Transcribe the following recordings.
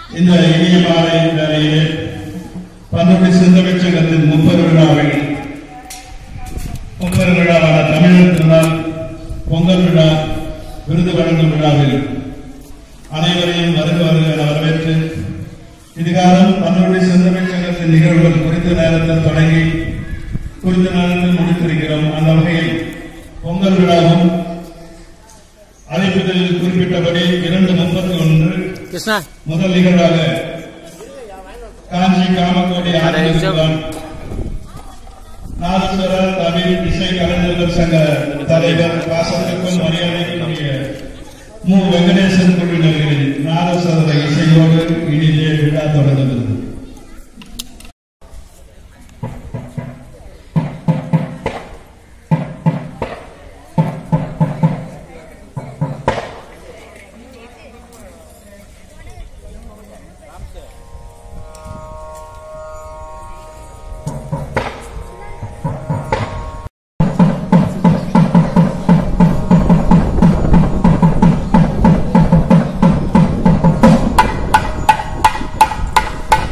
இந்த இனிய மாலை வேளையிலே பன்ருட்டி சிந்தவை சங்கத்தின் முப்பது விழாவில் பொங்கல் விழாவான தமிழர் திருநாள் பொங்கல் விழா விருது வழங்கும் விழாவில் அனைவரையும் வருக வருக என வரவேற்று இதுகாலம் பன்ருட்டி சிந்தவை சங்கத்தின் நிகழ்வுகள் குறித்த நேரத்தில் தொடங்கி குறித்த நேரத்தில் முடித்திருக்கிறோம் அந்த வகையில் பொங்கல் விழாவும் அழைப்புகளில் குறிப்பிட்டபடி இரண்டு முப்பத்தி ஒன்று கிருஷ்ணா முதல் நிகழ்வாக காஞ்சி காமக்கோடி ஆதித்யகுமார் நாதஸ்வர தமிழ் இசை கலைஞர்கள் சங்க தலைவர் பாசத்திற்கும் மரியாதைக்கும் உரிய மு வெங்கடேசன் குழுவினர்களின் நாதஸ்வர இசையோடு இனிதே விழா தொடங்குகிறது ஆ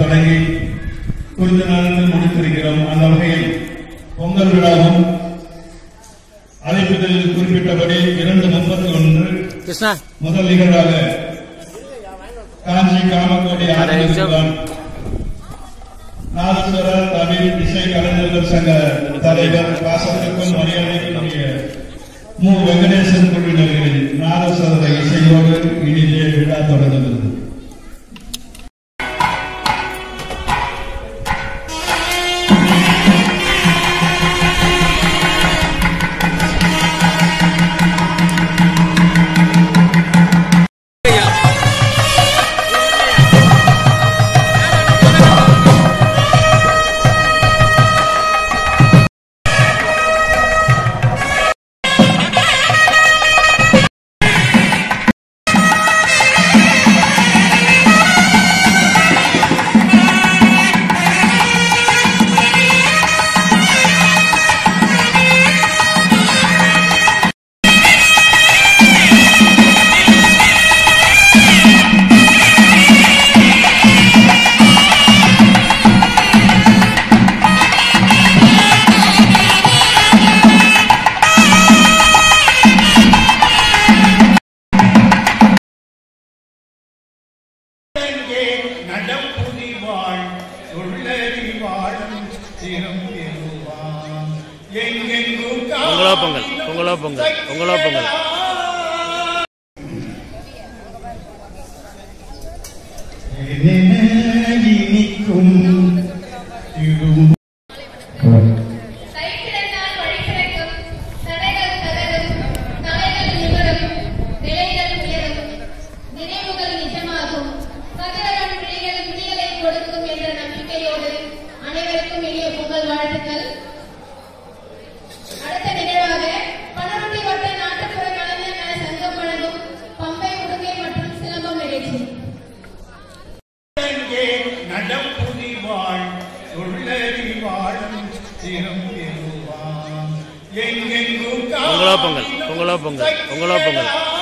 தொடங்கி குறித்த நாளில் முடித்திருக்கிறோம் அந்த வகையில் பொங்கல் விழாவும் அழைப்புதலில் குறிப்பிட்டபடி இரண்டு முப்பத்தி ஒன்று கிருஷ்ணா முதல் நிகழ்வாக காஞ்சி காமக்கோடி ஆதித்தான் நாதஸ்வர தமிழ் இசை கலைஞர்கள் சங்க தலைவர் பாசத்திற்கும் மரியாதைக்கும் உரிய மு வெங்கடேசன் குழுவினர்களின் நாதஸ்வர இசையோடு இனிதே விழா தொடங்குகிறது எங்கே நடப்புதி வாழ் உள்ளறி வாழும் திறம் பெறுவான் எங்கெங்கும் பொங்கலோ பொங்கல் பொங்கலோ பொங்கல் பொங்கலோ பொங்கல் இனிக்கும் இரும் கைக்கிழந்தால் வழி பிறக்கும், தடைகள் தகரும், தலைகள் நிமிரும், நிலைகள் உயரும், நினைவுகள் நிஜமாகும், கதிரவன் விழிகள் விடியலை கொடுக்கும் என்ற நம்பிக்கையோடு அனைவருக்கும் இனிய பொங்கல் வாழ்த்துக்கள் அடுத்த நிகழ்வாக பனருட்டி வட்ட நாட்டுப்புற கலைஞர் நல சங்கம் வழங்கும் பம்பை உடுகை மற்றும் சிலம்பம் நிகழ்ச்சி எங்கே நடப்புதி வாழ் உள்ளறி வாழும் திறம் பெறுவான் எங்கெங்கும் பொங்கலோ பொங்கல் பொங்கலோ பொங்கல் பொங்கலோ பொங்கல்